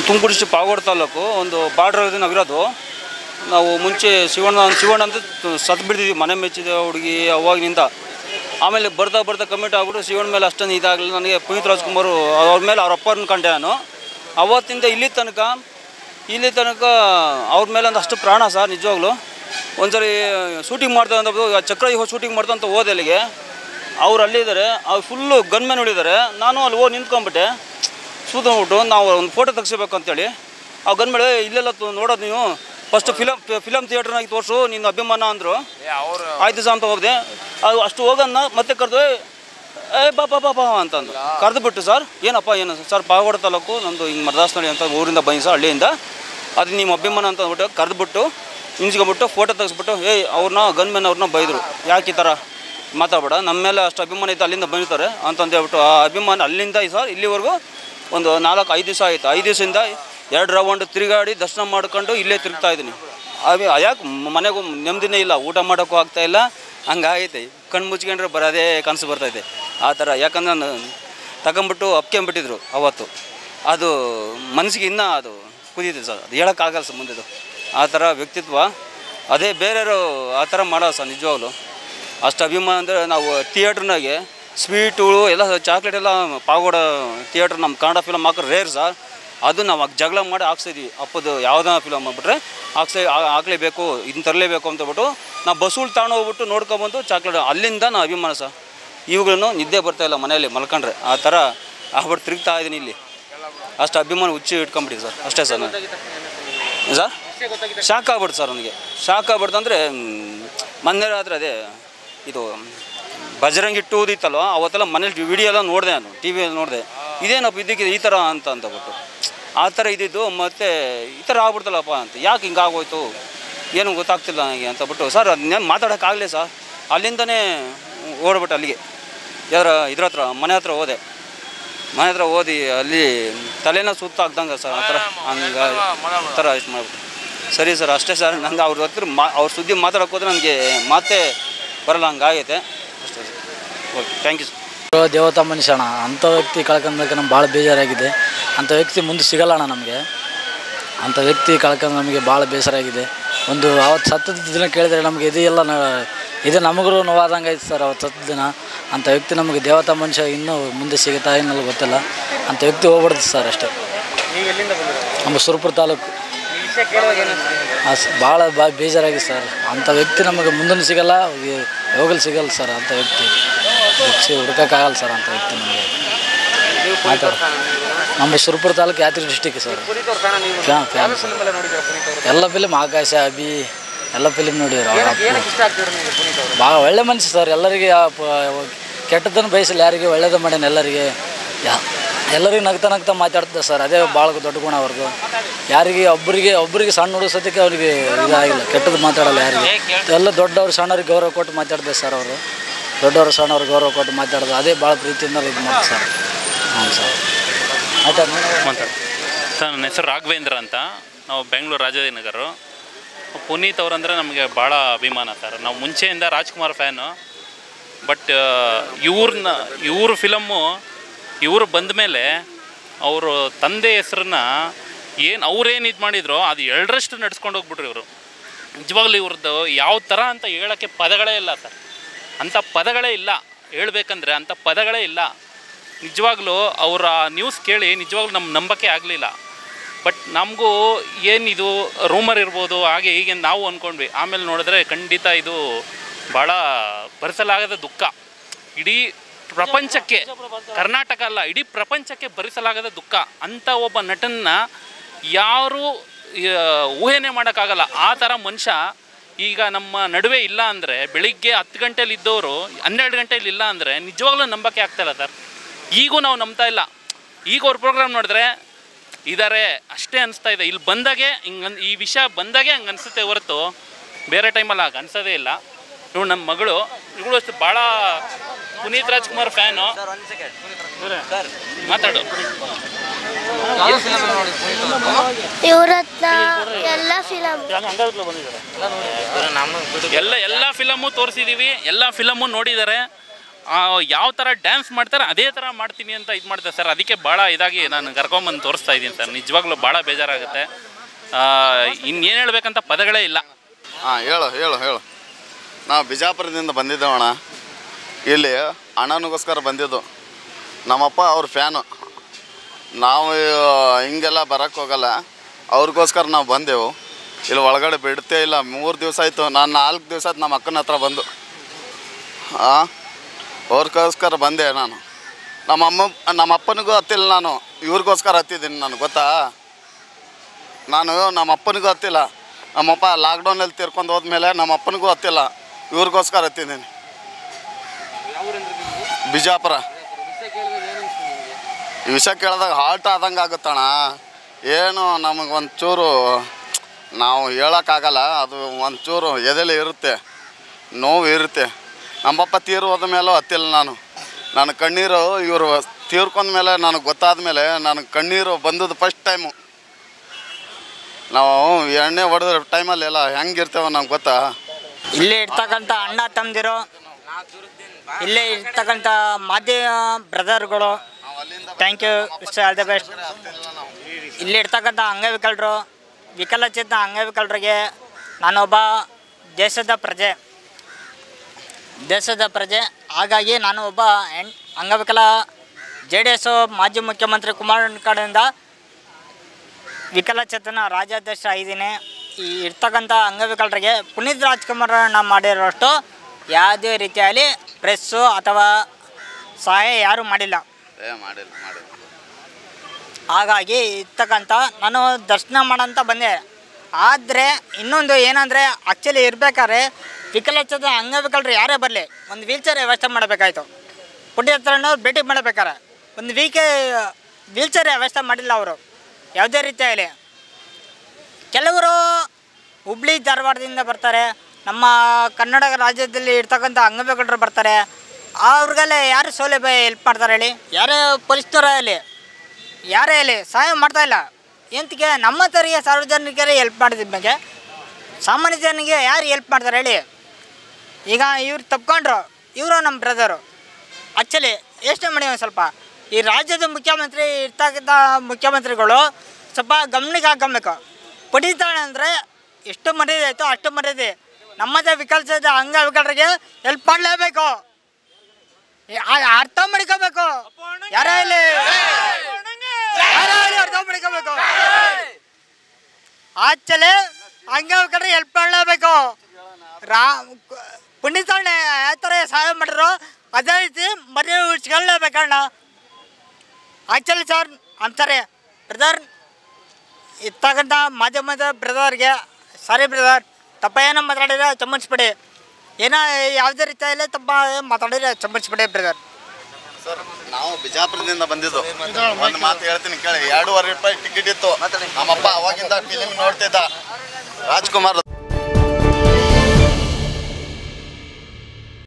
Tumakuru district Pavagada taluk ಒಂದು border ನಾವಿರೋದು ನಾವು ಮುಂಚೆ ಶಿವಣ್ಣ ಶಿವಣ್ಣ ಅಂತ ಸತ್ತು ಬಿಡ್ತಿದ್ವಿ ಮನೆ ಮೆಚ್ಚಿದ ಹುಡುಗಿ ಅವಾಗಿನಿಂದ ಆಮೇಲೆ ಬರ್ತಾ ಬರ್ತಾ ಕಮಿಟ್ ಆಗ್ಬಿಟ್ಟು ಶಿವಣ್ಣ ಮೇಲೆ ಅಷ್ಟೊಂದು ಇದಾಗಲಿಲ್ಲ ನನಗೆ ಪುನೀತ್ ರಾಜ್ಕುಮಾರ್ ಅವ್ರ ಮೇಲೆ ಅವ್ರ ಅಪ್ಪನ ಕಂಡೆ ನಾನು ಅವತ್ತಿಂದ ಇಲ್ಲಿ ತನಕ ಇಲ್ಲಿ ತನಕ ಅವ್ರ ಮೇಲೆ ಒಂದು ಅಷ್ಟು ಪ್ರಾಣ ಸರ್ ನಿಜವಾಗ್ಲೂ ಒಂದ್ಸರಿ ಶೂಟಿಂಗ್ ಮಾಡ್ತಾ ಅಂತ ಚಕ್ರ ಇವಾಗ ಶೂಟಿಂಗ್ ಮಾಡ್ತಾ ಅಂತ ಹೋದೆ ಅಲ್ಲಿಗೆ ಅವ್ರು ಅಲ್ಲಿದ್ದಾರೆ ಅವ್ರು ಫುಲ್ಲು ಗನ್ಮ್ಯಾನ್ ಹೊಡಿದ್ದಾರೆ ನಾನು ಅಲ್ಲಿ ಹೋಗಿ ನಿಂತ್ಕೊಂಡ್ಬಿಟ್ಟೆ ಸೂತ್ಕೊಂಡ್ಬಿಟ್ಟು ನಾವು ಒಂದು ಫೋಟೋ ತೆಗಿಸ್ಬೇಕು ಅಂತೇಳಿ ಆ ಗನ್ಮೇಲೆ ಇಲ್ಲೆಲ್ಲ ತು- ನೋಡೋದು ನೀವು ಫಸ್ಟ್ ಫಿಲಮ್ ಫಿಲಮ್ ಥಿಯೇಟ್ರ್ನಾಗಿ ತೋರಿಸು ನಿನ್ನ ಅಭಿಮಾನ ಅಂದರು ಆಯ್ತು ಸಹ ಅಂತ ಹೋಗಿದೆ ಅದು ಅಷ್ಟು ಹೋಗನ್ನ ಮತ್ತೆ ಕರೆದು ಏ ಬಾ ಬಾ ಬಾ ಬಾ ಅಂತಂದು ಕರೆದು ಬಿಟ್ಟು ಸರ್ ಏನಪ್ಪ ಏನು ಸರ್ ಪಾವಗಡ ತಾಲೂಕು ನಮ್ಮದು ಹಿಂಗೆ ಮರದಾಸನಹಳ್ಳಿ ಅಂತ ಊರಿಂದ ಬನ್ನಿ ಸರ್ ಹಳ್ಳಿಯಿಂದ ಅದು ನಿಮ್ಮ ಅಭಿಮಾನ ಅಂತ ಅಂದ್ಬಿಟ್ಟು ಕರೆದ್ಬಿಟ್ಟು ನಿಂಚ್ಕೊಂಬಿಟ್ಟು ಫೋಟೋ ತೆಗೆಸ್ಬಿಟ್ಟು ಏಯ್ ಅವ್ರನ್ನ ಗನ್ಮೆನ್ ಅವ್ರನ್ನ ಬೈದರು ಯಾಕೆ ಈ ಥರ ಮಾತಾಡಬೇಡ ನಮ್ಮ ಮೇಲೆ ಅಷ್ಟು ಅಭಿಮಾನ ಇತ್ತು ಅಲ್ಲಿಂದ ಬಂದಿರ್ತಾರೆ ಅಂತಂದು ಹೇಳ್ಬಿಟ್ಟು ಆ ಅಭಿಮಾನ ಅಲ್ಲಿಂದ ಸರ್ ಇಲ್ಲಿವರೆಗೂ ಒಂದು ನಾಲ್ಕು ಐದು ದಿವಸ ಆಯಿತು ಐದು ದಿವಸದಿಂದ ಎರಡು ರೌಂಡ್ ತಿರುಗಾಡಿ ದರ್ಶನ ಮಾಡ್ಕೊಂಡು ಇಲ್ಲೇ ತಿರುಗ್ತಾ ಇದ್ದೀನಿ ಅವಿ ಯಾಕೆ ಮನೆಗೂ ನೆಮ್ಮದಿನೇ ಇಲ್ಲ ಊಟ ಮಾಡೋಕ್ಕೂ ಆಗ್ತಾ ಇಲ್ಲ ಹಂಗಾಗೈತೆ ಕಣ್ಣು ಮುಚ್ಕೊಂಡ್ರೆ ಬರೋದೇ ಕನಸು ಬರ್ತೈತೆ ಆ ಥರ ಯಾಕಂದ್ರೆ ನಾನು ತಗೊಂಬಿಟ್ಟು ಅಪ್ಕೊಂಬಿಟ್ಟಿದ್ರು ಅವತ್ತು ಅದು ಮನಸ್ಸಿಗೆ ಇನ್ನೂ ಅದು ಕುದೀತೆ ಸರ್ ಅದು ಹೇಳೋಕ್ಕಾಗಲ್ಲ ಸರ್ ಮುಂದೆದು ಆ ಥರ ವ್ಯಕ್ತಿತ್ವ ಅದೇ ಬೇರೆಯವರು ಆ ಥರ ಮಾಡೋದು ಸರ್ ನಿಜವಾಗ್ಲು ಅಷ್ಟು ಅಭಿಮಾನ ಅಂದರೆ ನಾವು ಥಿಯೇಟ್ರ್ನಾಗೆ ಸ್ವೀಟು ಎಲ್ಲ ಚಾಕ್ಲೇಟ್ ಎಲ್ಲ ಪಾಗೋಡ ಥಿಯೇಟ್ರ್ ನಮ್ಮ ಕನ್ನಡ ಫಿಲಮ್ ಹಾಕೋರು ರೇರ್ ಸರ್ ಅದು ನಾವು ಆಗ ಜಗಳ ಮಾಡಿ ಹಾಕ್ಸಿದ್ವಿ ಅಪ್ಪದು ಯಾವುದೋ ಫಿಲಮ್ ಮಾಡಿಬಿಟ್ರೆ ಹಾಕ್ಸಿ ಆ- ಹಾಕ್ಲೇಬೇಕು ಇದನ್ನ ತರಲೇಬೇಕು ಅಂತ ಹೇಳ್ಬಿಟ್ಟು ನಾವು ಬಸ್ಸುಗಳು ತಗೊಂಡು ಹೋಗ್ಬಿಟ್ಟು ನೋಡ್ಕೊಬಂದು ಚಾಕ್ಲೇಟ್ ಅಲ್ಲಿಂದ ನಾವು ಅಭಿಮಾನ ಸರ್ ಇವುಗಳನ್ನು ನಿದ್ದೆ ಬರ್ತಾ ಇಲ್ಲ ಮನೆಯಲ್ಲಿ ಮಲ್ಕೊಂಡ್ರೆ ಆ ಥರ ಆಗ್ಬಿಟ್ಟು ತಿರುಗ್ತಾ ಇದ್ದೀನಿ ಇಲ್ಲಿ ಅಷ್ಟು ಅಭಿಮಾನ ಹುಚ್ಚಿ ಇಟ್ಕೊಂಬಿಟ್ಟಿದೆ ಸರ್ ಅಷ್ಟೇ ಸರ್ ನಾನು ಸರ್ ಶಾಕ್ ಆಗ್ಬಿಡ್ತು ಸರ್ ನನಗೆ ಶಾಕ್ ಆಗ್ಬಿಡ್ತು ಅಂದರೆ ಮೊನ್ನೆ ರಾತ್ರಿ ಅದೇ ಇದು ಬಜರಂಗಿ ಟೂ ಇತ್ತಲ್ವ ಅವತ್ತೆಲ್ಲ ಮನೇಲಿ ವಿಡಿಯೋ ಎಲ್ಲ ನೋಡಿದೆ ನಾನು ಟಿ ವಿಯಲ್ಲಿ ನೋಡಿದೆ ಇದೇನಪ್ಪ ಇದಕ್ಕಿದೆ ಈ ಥರ ಅಂತ ಅಂತಬಿಟ್ಟು ಆ ಥರ ಇದ್ದಿದ್ದು ಮತ್ತು ಈ ಥರ ಆಗ್ಬಿಡ್ತಲ್ಲಪ್ಪ ಅಂತ ಯಾಕೆ ಹಿಂಗೆ ಆಗೋಯ್ತು ಏನು ಗೊತ್ತಾಗ್ತಿಲ್ಲ ನನಗೆ ಅಂತ ಬಿಟ್ಟು ಸರ್ ಅದು ಮಾತಾಡೋಕ್ಕಾಗಲಿ ಸರ್ ಅಲ್ಲಿಂದನೇ ಓಡ್ಬಿಟ್ಟು ಅಲ್ಲಿಗೆ ಯಾರ ಇದ್ರ ಹತ್ರ ಮನೆ ಹತ್ರ ಹೋದೆ ಮನೆ ಹತ್ರ ಓದಿ ಅಲ್ಲಿ ತಲೆನ ಸುತ್ತ ಆಗ್ದಂಗೆ ಸರ್ ಆ ಥರ ಹಂಗೆ ಆ ಥರ ಇದು ಮಾಡ್ಬಿಟ್ಟು ಸರಿ ಸರ್ ಅಷ್ಟೇ ಸರ್ ನಂಗೆ ಅವ್ರ ಹತ್ರ ಮಾ ಅವ್ರ ಸುದ್ದಿ ಮಾತಾಡೋಕೆ ಹೋದ್ರೆ ನನಗೆ ಮಾತೇ ಬರಲ್ಲ ಹಂಗಾಗೈತೆ ಅಷ್ಟೇ sir okay thank you sir ದೇವತಾ ಮನುಷ್ಯ ಅಣ್ಣ ಅಂಥ ವ್ಯಕ್ತಿ ಕಳ್ಕೊಂಡ್ಮೇಲೆ ನಮ್ಗೆ ಭಾಳ ಬೇಜಾರಾಗಿದೆ ಅಂಥ ವ್ಯಕ್ತಿ ಮುಂದೆ ಸಿಗಲ್ಲ ಅಣ್ಣ ನಮಗೆ ಅಂಥ ವ್ಯಕ್ತಿ ಕಳ್ಕೊಂಡು ನಮಗೆ ಭಾಳ ಬೇಸರ ಆಗಿದೆ ಒಂದು ಅವತ್ತು ಸತ್ತದ ದಿನ ಕೇಳಿದರೆ ನಮಗೆ ಇದು ಎಲ್ಲ ನ ಇದು ನಮಗೂ ನೋವಾದಂಗೆ ಐತೆ ಸರ್ ಅವತ್ತು ಸತ್ತ ದಿನ ಅಂಥ ವ್ಯಕ್ತಿ ನಮಗೆ ದೇವತಾ ಮನುಷ್ಯ ಇನ್ನೂ ಮುಂದೆ ಸಿಗುತ್ತಾ ಏನಲ್ಲ ಗೊತ್ತಿಲ್ಲ ಅಂಥ ವ್ಯಕ್ತಿ ಹೋಗ್ಬಾರ್ದು ಸರ್ ಅಷ್ಟೇ ನಮ್ಮ ಸುರಪುರ ತಾಲೂಕು ಭಾಳ ಬಾ ಬೇಜಾರಾಗಿದೆ ಸರ್ ಅಂಥ ವ್ಯಕ್ತಿ ನಮಗೆ ಮುಂದೂ ಸಿಗಲ್ಲ ಹೋಗಲು ಸಿಗಲ್ಲ ಸರ್ ಅಂಥ ವ್ಯಕ್ತಿ ಹುಡುಕಿ ಹುಡ್ಕೋಕ್ಕಾಗಲ್ಲ ಸರ್ ಅಂಥ ವ್ಯಕ್ತಿ ನಮಗೆ ಮಾತಾಡ ನಮ್ಮ ಸುರಪುರ ತಾಲೂಕು ಯಾತ್ರೆ district sir fan fan sir ಎಲ್ಲ ಫಿಲಿಮ್ ಆಕಾಶ ಅಭಿ ಎಲ್ಲ ಫಿಲಿಮ್ ನೋಡಿದ್ರು ಅವ್ರ ಅಪ್ಪ ಭಾಳ ಒಳ್ಳೆ ಮನುಷ್ಯ ಸರ್ ಎಲ್ಲರಿಗೆ ಆ ಪ- ಕೆಟ್ಟದ್ದನ್ನು ಬಯಸಲ್ಲ ಯಾರಿಗೆ ಒಳ್ಳೇದು ಮಾಡ್ಯಾನ ಎಲ್ಲರಿಗೆ ಯಾ- ಎಲ್ಲರಿಗೂ ನಗ್ತಾ ನಗ್ತಾ ಮಾತಾಡ್ತಾರೆ ಸರ್ ಅದೇ ಭಾಳ ದೊಡ್ಡ ಗುಣ ಅವ್ರದ್ದು ಯಾರಿಗೆ ಒಬ್ಬರಿಗೆ ಒಬ್ಬರಿಗೆ ಸಣ್ಣ ಹುಡುಗ ಸದ್ಯಕ್ಕೆ ಅವರಿಗೆ ಇದಾಗಿಲ್ಲ ಕೆಟ್ಟದ್ದು ಮಾತಾಡಲ್ಲ ಯಾರಿಗೆ ಎಲ್ಲ ದೊಡ್ಡವ್ರು ಸಣ್ಣವ್ರಿಗೆ ಗೌರವ ಕೊಟ್ಟು ಮಾತಾಡ್ತಾರೆ ಸರ್ ಅವರು ದೊಡ್ಡವರು ಸಣ್ಣವ್ರಿಗೆ ಗೌರವ ಕೊಟ್ಟು ಮಾತಾಡೋದು ಅದೇ ಭಾಳ ಪ್ರೀತಿಯಿಂದ ಇದು ಮಾಡ್ತಾರೆ ಸರ್ ಹ್ಞೂ ಸರ್ ಆಯ್ತಾ ಮಾತಾಡಿ ಸರ್ ನನ್ನ ಹೆಸರು ರಾಘವೇಂದ್ರ ಅಂತ ನಾವು ಬೆಂಗಳೂರು ರಾಜಾಜಿನಗರು ಪುನೀತ್ ಅವರಂದರೆ ನಮಗೆ ಭಾಳ ಅಭಿಮಾನ ಸರ್ ನಾವು ಮುಂಚೆಯಿಂದ ರಾಜ್ಕುಮಾರ್ ಫ್ಯಾನು ಬಟ್ ಇವ್ರನ್ನ ಇವ್ರ ಫಿಲಮ್ಮು ಇವರು ಬಂದ ಮೇಲೆ ಅವರು ತಂದೆ ಹೆಸ್ರನ್ನ ಏನು ಅವ್ರೇನು ಇದು ಮಾಡಿದ್ರು ಅದು ಎರಡರಷ್ಟು ನಡ್ಸ್ಕೊಂಡು ಹೋಗ್ಬಿಟ್ರು ಇವರು ನಿಜವಾಗ್ಲೂ ಇವ್ರದ್ದು ಯಾವ ಥರ ಅಂತ ಹೇಳೋಕ್ಕೆ ಪದಗಳೇ ಇಲ್ಲ ಸರ್ ಅಂಥ ಪದಗಳೇ ಇಲ್ಲ ಹೇಳ್ಬೇಕಂದ್ರೆ ಅಂಥ ಪದಗಳೇ ಇಲ್ಲ ನಿಜವಾಗ್ಲೂ ಅವರ ನ್ಯೂಸ್ ಕೇಳಿ ನಿಜವಾಗ್ಲೂ ನಮ್ಮ ನಂಬಕ್ಕೆ ಆಗಲಿಲ್ಲ ಬಟ್ ನಮಗೂ ಏನಿದು ರೂಮರ್ ಇರ್ಬೋದು ಹಾಗೆ ಹೀಗೆ ನಾವು ಅಂದ್ಕೊಂಡ್ವಿ ಆಮೇಲೆ ನೋಡಿದ್ರೆ ಖಂಡಿತ ಇದು ಭಾಳ ಭರಿಸಲಾಗದ ದುಃಖ ಇಡೀ ಪ್ರಪಂಚಕ್ಕೆ ಕರ್ನಾಟಕ ಅಲ್ಲ ಇಡೀ ಪ್ರಪಂಚಕ್ಕೆ ಭರಿಸಲಾಗದ ದುಃಖ ಅಂಥ ಒಬ್ಬ ನಟನ್ನ ಯಾರೂ ಆ, ಊಹೆನೇ ಮಾಡೋಕ್ಕಾಗಲ್ಲ ಆ ಥರ ಮನುಷ್ಯ ಈಗ ನಮ್ಮ ನಡುವೆ ಇಲ್ಲ ಅಂದರೆ ಬೆಳಿಗ್ಗೆ ಹತ್ತು ಗಂಟೆಲಿ ಇದ್ದವರು ಹನ್ನೆರಡು ಗಂಟೆಲಿ ಇಲ್ಲ ಅಂದರೆ ನಿಜವಾಗ್ಲೂ ನಂಬಕ್ಕೆ ಆಗ್ತಾಯಿಲ್ಲ ಸರ್ ಈಗೂ ನಾವು ನಂಬ್ತಾ ಇಲ್ಲ ಈಗ ಅವ್ರ ಪ್ರೋಗ್ರಾಮ್ ನೋಡಿದ್ರೆ ಇದ್ದಾರೆ ಅಷ್ಟೇ ಅನಿಸ್ತಾ ಇದೆ ಇಲ್ಲಿ ಬಂದಾಗೆ ಹಿಂಗೆ ಈ ವಿಷಯ ಬಂದಾಗೆ ಹಂಗೆ ಅನಿಸುತ್ತೆ ಹೊರತು ಬೇರೆ ಟೈಮಲ್ಲಿ ಹಾಗೆ ಅನ್ಸೋದೇ ಇಲ್ಲ ಇವಳು ನಮ್ಮ ಮಗಳು ಇವಳು ಅಷ್ಟು ಭಾಳ ಪುನೀತ್ ರಾಜ್ಕುಮಾರ್ ಫ್ಯಾನು ಮಾತಾಡು ಇವ್ರ ಹತ್ರ ಎಲ್ಲ ಫಿಲಮ್ ಎಲ್ಲ ಎಲ್ಲ ಫಿಲಮು ತೋರಿಸಿದ್ದೀವಿ ಎಲ್ಲ ಫಿಲಮು ನೋಡಿದ್ದಾರೆ ಯಾವ ಥರ ಡ್ಯಾನ್ಸ್ ಮಾಡ್ತಾರೆ ಅದೇ ಥರ ಮಾಡ್ತೀನಿ ಅಂತ ಇದು ಮಾಡ್ತಾರೆ ಸರ್ ಅದಕ್ಕೆ ಭಾಳ ಇದಾಗಿ ನಾನು ಕರ್ಕೊಂಬಂದು ತೋರಿಸ್ತಾ ಇದ್ದೀನಿ ಸರ್ ನಿಜವಾಗ್ಲೂ ಭಾಳ ಬೇಜಾರಾಗುತ್ತೆ ಇನ್ನೇನು ಹೇಳ್ಬೇಕಂತ ಪದಗಳೇ ಇಲ್ಲ ಹಾಂ ಹೇಳು ಹೇಳು ಹೇಳು ನಾವು ಬಿಜಾಪುರದಿಂದ ಬಂದಿದ್ದೇವಣ್ಣ ಇಲ್ಲಿ ಅಣ್ಣನಿಗೋಸ್ಕರ ಬಂದಿದ್ದು ನಮ್ಮಪ್ಪ ಅವ್ರ ಫ್ಯಾನು ನಾವು ಹಿಂಗೆಲ್ಲ ಬರೋಕ್ಕೆ ಹೋಗಲ್ಲ ಅವ್ರಿಗೋಸ್ಕರ ನಾವು ಬಂದೆವು ಇಲ್ಲಿ ಒಳಗಡೆ ಬಿಡ್ತೇ ಇಲ್ಲ ಮೂರು ದಿವಸ ಆಯಿತು ನಾನು ನಾಲ್ಕು ದಿವಸ ಆಯ್ತು ನಮ್ಮ ಅಕ್ಕನ ಹತ್ರ ಬಂದು ಹಾಂ ಅವ್ರಿಗೋಸ್ಕರ ಬಂದೆ ನಾನು ನಮ್ಮ ಅಮ್ಮ ನಮ್ಮ ಅಪ್ಪನಿಗೂ ಹತ್ತಿಲ್ಲ ನಾನು ಇವ್ರಿಗೋಸ್ಕರ ಹತ್ತಿದ್ದೀನಿ ನಾನು ಗೊತ್ತಾ ನಾನು ನಮ್ಮ ಅಪ್ಪನಿಗೂ ಹತ್ತಿಲ್ಲ ನಮ್ಮಪ್ಪ ಲಾಕ್ಡೌನಲ್ಲಿ ತೀರ್ಕೊಂಡು ಹೋದ್ಮೇಲೆ ನಮ್ಮ ಅಪ್ಪನಿಗೂ ಹತ್ತಿಲ್ಲ ಇವ್ರಿಗೋಸ್ಕರ ಹತ್ತಿದ್ದೀನಿ ಬಿಜಾಪುರ ಈ ವಿಷಯ ಕೇಳಿದಾಗ ಹಾಲ್ಟ್ ಆದಂಗೆ ಆಗುತ್ತಣ್ಣ ಏನು ನಮಗೆ ಒಂಚೂರು ನಾವು ಹೇಳೋಕ್ಕಾಗಲ್ಲ ಅದು ಒಂಚೂರು ಎದೆಲಿ ಇರುತ್ತೆ ನೋವು ಇರುತ್ತೆ ನಮ್ಮಪ್ಪ ತೀರು ಹೋದ ಮೇಲೂ ಹತ್ತಿಲ್ಲ ನಾನು ನನ್ನ ಕಣ್ಣೀರು ಇವರು ತೀರ್ಕೊಂಡ ಮೇಲೆ ನನಗೆ ಗೊತ್ತಾದ ಮೇಲೆ ನನಗೆ ಕಣ್ಣೀರು ಬಂದದ್ದು ಫಸ್ಟ್ ಟೈಮು ನಾವು ಎಣ್ಣೆ ಹೊಡೆದ ಟೈಮಲ್ಲಿ ಎಲ್ಲ ಹೆಂಗಿರ್ತೇವೆ ನಮ್ಗೆ ಗೊತ್ತಾ ಇಲ್ಲಿ ಇರ್ತಕ್ಕಂಥ ಅಣ್ಣ ತಮ್ಮದಿರು ಇಲ್ಲೇ ಇರ್ತಕ್ಕಂಥ ಮಾಧ್ಯಮ ಬ್ರದರ್ಗಳು thank you wish all the best ಇಲ್ಲಿ ಇರ್ತಕ್ಕಂಥ ಅಂಗವಿಕಲರು ವಿಕಲಚೇತನ ಅಂಗವಿಕಲರಿಗೆ ನಾನೊಬ್ಬ ದೇಶದ ಪ್ರಜೆ ದೇಶದ ಪ್ರಜೆ ಹಾಗಾಗಿ ನಾನು ಒಬ್ಬ ಹೆಣ್ ಅಂಗವಿಕಲ ಜೆ ಡಿ ಎಸ್ ಮಾಜಿ ಮುಖ್ಯಮಂತ್ರಿ ಕುಮಾರಣ್ಣ ಕಡೆಯಿಂದ ವಿಕಲಚೇತನ ರಾಜ್ಯಾಧ್ಯಕ್ಷ ಆಗಿದ್ದೀನಿ ಈ ಇರ್ತಕ್ಕಂಥ ಅಂಗವಿಕಲರಿಗೆ ಪುನೀತ್ ರಾಜ್ಕುಮಾರಣ್ಣ ಮಾಡಿರೋಷ್ಟು ಯಾವುದೇ ರೀತಿಯಲ್ಲಿ ಪ್ರೆಸ್ಸು ಅಥವಾ ಸಹಾಯ ಯಾರೂ ಮಾಡಿಲ್ಲ ಏ ಮಾಡಿಲ್ಲ ಮಾಡಿಲ್ಲ ಹಾಗಾಗಿ ಇರ್ತಕ್ಕಂಥ ನಾನು ದರ್ಶನ ಮಾಡೋಂತ ಬಂದೆ ಆದರೆ ಇನ್ನೊಂದು ಏನಂದರೆ ಆ್ಯಕ್ಚುಲಿ ಇರಬೇಕಾದ್ರೆ ವಿಕಲಚೇತನ ಅಂಗವಿಕಲರು ಯಾರೇ ಬರಲಿ ಒಂದು ವೀಲ್ಚೇರ್ ವ್ಯವಸ್ಥೆ ಮಾಡಬೇಕಾಯ್ತು ಪುಟ್ಟಿ ಹತ್ರನೂ ಭೇಟಿ ಮಾಡಬೇಕಾರೆ ಒಂದು ವೀಕೆ ವೀಲ್ಚೇರ್ ವ್ಯವಸ್ಥೆ ಮಾಡಿಲ್ಲ ಅವರು ಯಾವುದೇ ರೀತಿಯಲ್ಲಿ ಕೆಲವರು ಹುಬ್ಳಿ ಧಾರವಾಡದಿಂದ ಬರ್ತಾರೆ ನಮ್ಮ ಕನ್ನಡ ರಾಜ್ಯದಲ್ಲಿ ಇರ್ತಕ್ಕಂಥ ಅಂಗವಿಕಲರು ಬರ್ತಾರೆ ಅವ್ರಿಗೆಲ್ಲ ಯಾರು ಸೌಲಭ್ಯ ಹೆಲ್ಪ್ ಮಾಡ್ತಾರೆ ಹೇಳಿ ಯಾರೇ ಪೊಲೀಸ್ನವರ ಹೇಳಿ ಯಾರೇ ಹೇಳಿ ಸಹಾಯ ಮಾಡ್ತಾ ಇಲ್ಲ ಎಂತಕ್ಕೆ ನಮ್ಮ ತರಿಗೆ ಸಾರ್ವಜನಿಕರೇ ಹೆಲ್ಪ್ ಮಾಡಿದ್ಮೇಲೆ ಸಾಮಾನ್ಯ ಜನರಿಗೆ ಯಾರು ಹೆಲ್ಪ್ ಮಾಡ್ತಾರೆ ಹೇಳಿ ಈಗ ಇವ್ರು ತಪ್ಕೊಂಡ್ರು ಇವರು ನಮ್ಮ ಬ್ರದರು ಆ್ಯಕ್ಚುಲಿ ಯೋಚನೆ ಮಾಡಿ ಒಂದು ಸ್ವಲ್ಪ ಈ ರಾಜ್ಯದ ಮುಖ್ಯಮಂತ್ರಿ ಇರ್ತಕ್ಕಂಥ ಮುಖ್ಯಮಂತ್ರಿಗಳು ಸ್ವಲ್ಪ ಗಮನಕ್ಕೆ ಹಾಕೊಬೇಕು ಪಡಿತಾಳೆ ಅಂದರೆ ಎಷ್ಟು ಮರ್ಯಾದೆ ಆಯಿತು ಅಷ್ಟು ಮರ್ಯಾದೆ ನಮ್ಮದೇ ವಿಕಲ್ಸದ ಅಂಗವಿಕಲರಿಗೆ ಹೆಲ್ಪ್ ಮಾಡಲೇಬೇಕು ಅರ್ಥ ಮಾಡ್ಕೋಬೇಕು ಯಾರೇ ಇಲ್ಲಿ ಯಾರೇ ಇಲ್ಲಿ ಅರ್ಥ ಮಾಡ್ಕೋಬೇಕು ಆಚಲೆ ಅಂಗವಿಕಲರಿಗೆ ಹೆಲ್ಪ್ ಮಾಡಲೇಬೇಕು ರಾ ಪುಣ್ಯತಣ್ಣೆ ಯಾವ ಥರ ಸಹಾಯ ಮಾಡಿದ್ರು ಅದೇ ರೀತಿ ಮರ್ಯಾದೆ ಉಳಿಸ್ಕೊಳ್ಳೇಬೇಕಣ್ಣ ಆ್ಯಕ್ಚುಲಿ ಸರ್ ಅಂತಾರೆ ಬ್ರದರ್ ಇರ್ತಕ್ಕಂಥ ಮಾಧ್ಯಮದ ಬ್ರದರ್ಗೆ ಸಾರಿ ಬ್ರದರ್ ತಪ್ಪ ಏನೋ ಮಾತಾಡಿದ್ರೆ ಕ್ಷಮಿಸ್ಬಿಡಿ ಏನೋ ಯಾವುದೇ ರೀತಿಯಲ್ಲಿ ತಪ್ಪ ಮಾತಾಡಿದ್ರೆ ಕ್ಷಮಿಸ್ಬಿಡಿ ಬ್ರದರ್ ಸರ್ ನಾವು ಬಿಜಾಪುರದಿಂದ ಬಂದಿದ್ದು ಒಂದು ಮಾತು ಹೇಳ್ತೀನಿ ಕೇಳಿ ಎರಡೂವರೆ ರೂಪಾಯಿ ಟಿಕೆಟ್ ಇತ್ತು ನಮ್ಮಪ್ಪ ಅವಾಗಿಂದ ಫಿಲಿಮ್ ನೋಡ್ತಿದ್ದ ರಾಜ್ಕುಮಾರ್